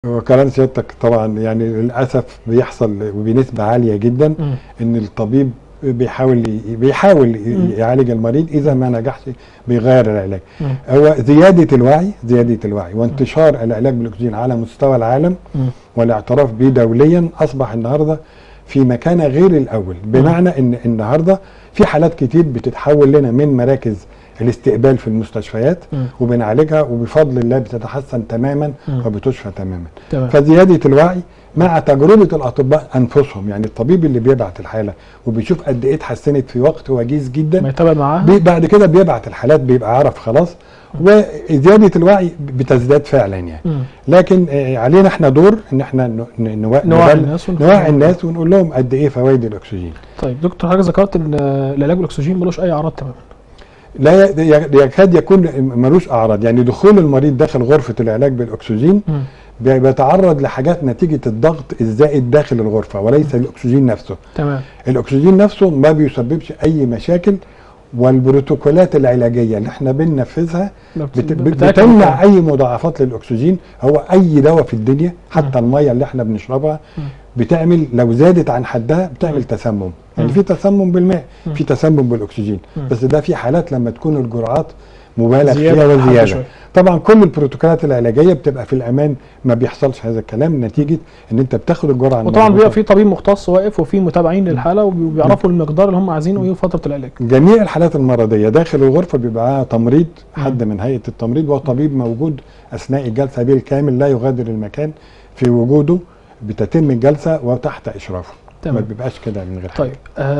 هو كلام سيادتك طبعا يعني للاسف بيحصل وبنسبه عاليه جدا مم. ان الطبيب بيحاول ي- بيحاول ي- مم. يعالج المريض اذا ما نجحش بيغير العلاج مم. هو زياده الوعي زياده الوعي وانتشار العلاج بالاكسجين على مستوى العالم مم. والاعتراف به دوليا اصبح النهارده في مكانه غير الاول بمعنى ان النهارده في حالات كتير بتتحول لنا من مراكز الاستقبال في المستشفيات مم. وبنعالجها وبفضل الله بتتحسن تماما مم. وبتشفى تماما تمام فزياده الوعي مع تجربه الاطباء انفسهم يعني الطبيب اللي بيبعت الحاله وبيشوف قد ايه اتحسنت في وقت وجيز ما جدا يتابع معاها بي- بعد كده بيبعت الحالات بيبقى عارف خلاص وزياده الوعي بتزداد فعلا يعني مم. لكن آه، علينا احنا دور ان احنا ن- ن- نوا- نوعي نبل- الناس ونخليهم- نوعي الناس ونقول لهم قد ايه فوائد الاكسجين طيب دكتور حضرتك ذكرت ان آه، العلاج بالاكسجين ملوش اي اعراض تماما لا ي- ي- يكاد يكون ملوش اعراض يعني دخول المريض داخل غرفه العلاج بالاكسجين مم. بي- بيتعرض لحاجات نتيجه الضغط الزائد داخل الغرفه وليس الاكسجين نفسه تمام الاكسجين نفسه ما بيسببش اي مشاكل والبروتوكولات العلاجيه اللي احنا بننفذها بت- بت- بتأكد بتمنع اي مضاعفات للاكسجين هو اي دواء في الدنيا حتى الميه اللي احنا بنشربها مم. بتعمل لو زادت عن حدها بتعمل تسمم يعني مم. في تسمم بالماء مم. في تسمم بالاكسجين مم. بس ده في حالات لما تكون الجرعات مبالغ زيادة فيها عن حد وزياده شوية. طبعا كل البروتوكولات العلاجيه بتبقى في الامان ما بيحصلش هذا الكلام نتيجه ان انت بتاخد الجرعه وطبعا المظبوطة. بيبقى في طبيب مختص واقف وفي متابعين للحاله وبيعرفوا المقدار اللي هم عايزينه ايه فتره العلاج جميع الحالات المرضيه داخل الغرفه بيبقى معاها تمريض حد من هيئه التمريض وطبيب موجود اثناء الجلسه بالكامل لا يغادر المكان في وجوده بتتم الجلسه وتحت اشرافه ما تمام بيبقاش كده من غير حاجة. طيب آه